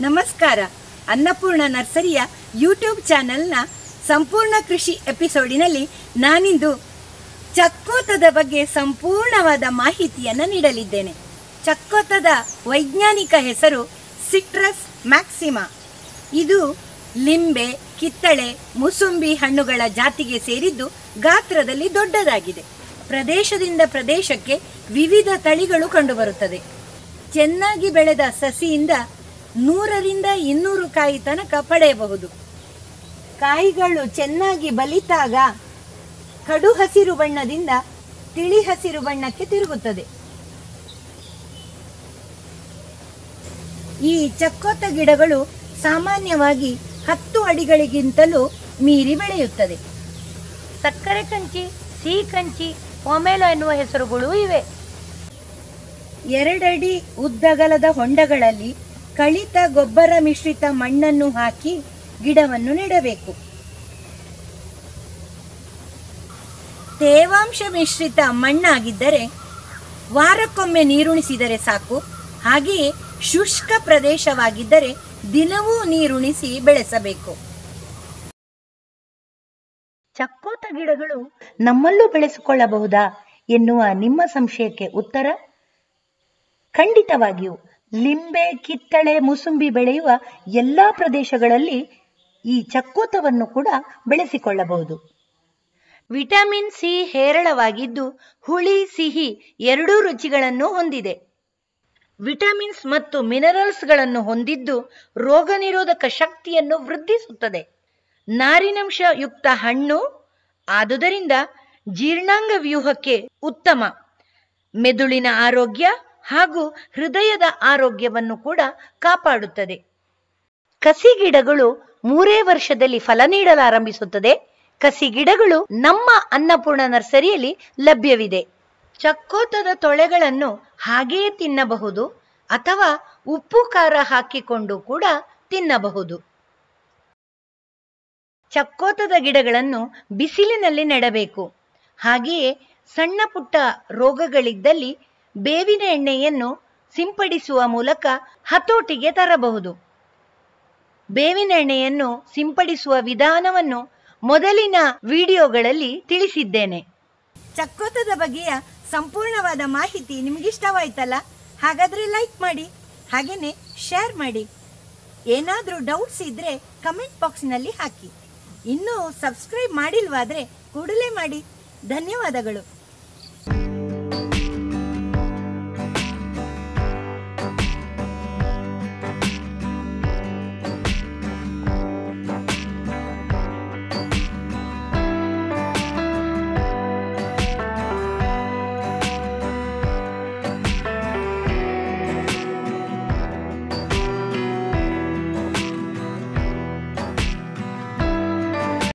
ನಮಸ್ಕಾರ ಅನ್ನಪೂರ್ಣ ನರ್ಸರಿಯ ಯೂಟ್ಯೂಬ್ ಚಾನೆಲ್ನ ಸಂಪೂರ್ಣ ಕೃಷಿ ಎಪಿಸೋಡಿನಲ್ಲಿ ನಾನಿಂದು ಚಕ್ಕೋತದ ಬಗ್ಗೆ ಸಂಪೂರ್ಣವಾದ ಮಾಹಿತಿಯನ್ನು ನೀಡಲಿದ್ದೇನೆ ಚಕ್ಕೋತದ ವೈಜ್ಞಾನಿಕ ಹೆಸರು ಸಿಟ್ರಸ್ ಮ್ಯಾಕ್ಸಿಮಾ ಇದು ಲಿಂಬೆ ಕಿತ್ತಳೆ ಮುಸುಂಬಿ ಹಣ್ಣುಗಳ ಜಾತಿಗೆ ಸೇರಿದ್ದು ಗಾತ್ರದಲ್ಲಿ ದೊಡ್ಡದಾಗಿದೆ ಪ್ರದೇಶದಿಂದ ಪ್ರದೇಶಕ್ಕೆ ವಿವಿಧ ತಳಿಗಳು ಕಂಡುಬರುತ್ತದೆ ಚೆನ್ನಾಗಿ ಬೆಳೆದ ಸಸಿಯಿಂದ ನೂರರಿಂದ ಇನ್ನೂರು ಕಾಯಿ ತನಕ ಪಡೆಯಬಹುದು ಕಾಯಿಗಳು ಚೆನ್ನಾಗಿ ಬಲಿತಾಗ ಕಡು ಹಸಿರು ಬಣ್ಣದಿಂದ ತಿಳಿ ಹಸಿರು ಬಣ್ಣಕ್ಕೆ ತಿರುಗುತ್ತದೆ ಈ ಚಕ್ಕೋತ ಗಿಡಗಳು ಸಾಮಾನ್ಯವಾಗಿ ಹತ್ತು ಅಡಿಗಳಿಗಿಂತಲೂ ಮೀರಿ ಬೆಳೆಯುತ್ತದೆ ಸಕ್ಕರೆ ಕಂಚಿ ಸಿಹಿ ಕಂಚಿ ಒಮೆಲೋ ಎನ್ನುವ ಹೆಸರುಗಳು ಇವೆ ಎರಡಡಿ ಉದ್ದಗಲದ ಹೊಂಡಗಳಲ್ಲಿ ಕಳಿತ ಗೊಬ್ಬರ ಮಿಶ್ರಿತ ಮಣ್ಣನ್ನು ಹಾಕಿ ಗಿಡವನ್ನು ನೆಡಬೇಕು ತೇವಾಂಶ ಮಿಶ್ರಿತ ಮಣ್ಣಾಗಿದ್ದರೆ ವಾರಕ್ಕೊಮ್ಮೆ ನೀರುಣಿಸಿದರೆ ಸಾಕು ಹಾಗೆಯೇ ಶುಷ್ಕ ಪ್ರದೇಶವಾಗಿದ್ದರೆ ದಿನವೂ ನೀರುಣಿಸಿ ಬೆಳೆಸಬೇಕು ಚಕ್ಕೋತ ಗಿಡಗಳು ನಮ್ಮಲ್ಲೂ ಬೆಳೆಸಿಕೊಳ್ಳಬಹುದಾ ಎನ್ನುವ ನಿಮ್ಮ ಸಂಶಯಕ್ಕೆ ಉತ್ತರ ಖಂಡಿತವಾಗಿಯೂ ಲಿಂಬೆ ಕಿತ್ತಳೆ ಮುಸುಂಬಿ ಬೆಳೆಯುವ ಎಲ್ಲಾ ಪ್ರದೇಶಗಳಲ್ಲಿ ಈ ಚಕ್ಕೋತವನ್ನು ಕೂಡ ಬೆಳೆಸಿಕೊಳ್ಳಬಹುದು ವಿಟಮಿನ್ ಸಿ ಹೇರಳವಾಗಿದ್ದು ಹುಳಿ ಸಿಹಿ ಎರಡೂ ರುಚಿಗಳನ್ನು ಹೊಂದಿದೆ ವಿಟಮಿನ್ಸ್ ಮತ್ತು ಮಿನರಲ್ಸ್ಗಳನ್ನು ಹೊಂದಿದ್ದು ರೋಗ ನಿರೋಧಕ ಶಕ್ತಿಯನ್ನು ವೃದ್ಧಿಸುತ್ತದೆ ನಾರಿನಂಶ ಯುಕ್ತ ಹಣ್ಣು ಆದುದರಿಂದ ಜೀರ್ಣಾಂಗ ವ್ಯೂಹಕ್ಕೆ ಉತ್ತಮ ಮೆದುಳಿನ ಆರೋಗ್ಯ ಹಾಗೂ ಹೃದಯದ ಆರೋಗ್ಯವನ್ನು ಕೂಡ ಕಾಪಾಡುತ್ತದೆ ಕಸಿ ಗಿಡಗಳು ಮೂರೇ ವರ್ಷದಲ್ಲಿ ಫಲ ನೀಡಲಾರಂಭಿಸುತ್ತದೆ ಕಸಿ ಗಿಡಗಳು ನಮ್ಮ ಅನ್ನಪೂರ್ಣ ನರ್ಸರಿಯಲ್ಲಿ ಲಭ್ಯವಿದೆ ಚಕ್ಕೋತದ ತೊಳೆಗಳನ್ನು ಹಾಗೆಯೇ ತಿನ್ನಬಹುದು ಅಥವಾ ಉಪ್ಪು ಖಾರ ಹಾಕಿಕೊಂಡು ಕೂಡ ತಿನ್ನಬಹುದು ಚಕ್ಕೋತದ ಗಿಡಗಳನ್ನು ಬಿಸಿಲಿನಲ್ಲಿ ನೆಡಬೇಕು ಹಾಗೆಯೇ ಸಣ್ಣ ಪುಟ್ಟ ರೋಗಗಳಿದ್ದಲ್ಲಿ ಬೇವಿನ ಎಣ್ಣೆಯನ್ನು ಸಿಂಪಡಿಸುವ ಮೂಲಕ ಹತೋಟಿಗೆ ತರಬಹುದು ಬೇವಿನ ಎಣ್ಣೆಯನ್ನು ಸಿಂಪಡಿಸುವ ವಿಧಾನವನ್ನು ಮೊದಲಿನ ವಿಡಿಯೋಗಳಲ್ಲಿ ತಿಳಿಸಿದ್ದೇನೆ ಚಕ್ಕೋತದ ಬಗ್ಗೆಯ ಸಂಪೂರ್ಣವಾದ ಮಾಹಿತಿ ನಿಮ್ಗಿಷ್ಟವಾಯ್ತಲ್ಲ ಹಾಗಾದ್ರೆ ಲೈಕ್ ಮಾಡಿ ಹಾಗೇನೆ ಶೇರ್ ಮಾಡಿ ಏನಾದರೂ ಡೌಟ್ಸ್ ಇದ್ರೆ ಕಮೆಂಟ್ ಬಾಕ್ಸ್ನಲ್ಲಿ ಹಾಕಿ ಇನ್ನೂ ಸಬ್ಸ್ಕ್ರೈಬ್ ಮಾಡಿಲ್ವಾದ್ರೆ ಕೂಡಲೇ ಮಾಡಿ ಧನ್ಯವಾದಗಳು